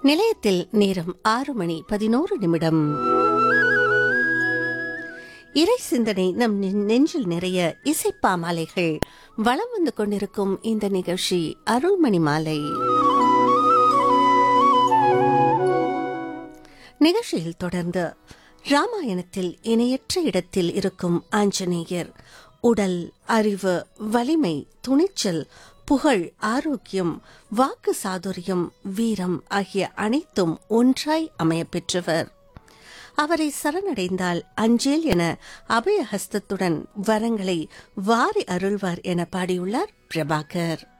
நிலையத்தில் நேரம் ஆறு மணி பதினோரு நிமிடம் இறை சிந்தனை நம் நெ- நெஞ்சில் நிறைய இசைப்பா மாலைகள் வலம் வந்து கொண்டிருக்கும் இந்த நிகழ்ச்சி அருள்மணி மாலை நிகழ்ச்சியில் தொடர்ந்து ராமாயணத்தில் இணையற்ற இடத்தில் இருக்கும் ஆஞ்சநேயர் உடல் அறிவு வலிமை துணிச்சல் புகழ் ஆரோக்கியம் வாக்கு சாதுரியம் வீரம் ஆகிய அனைத்தும் ஒன்றாய் அமையப் பெற்றவர் அவரை சரணடைந்தால் அஞ்சேல் என அபயஹஸ்தத்துடன் வரங்களை வாரி அருள்வார் என பாடியுள்ளார் பிரபாகர்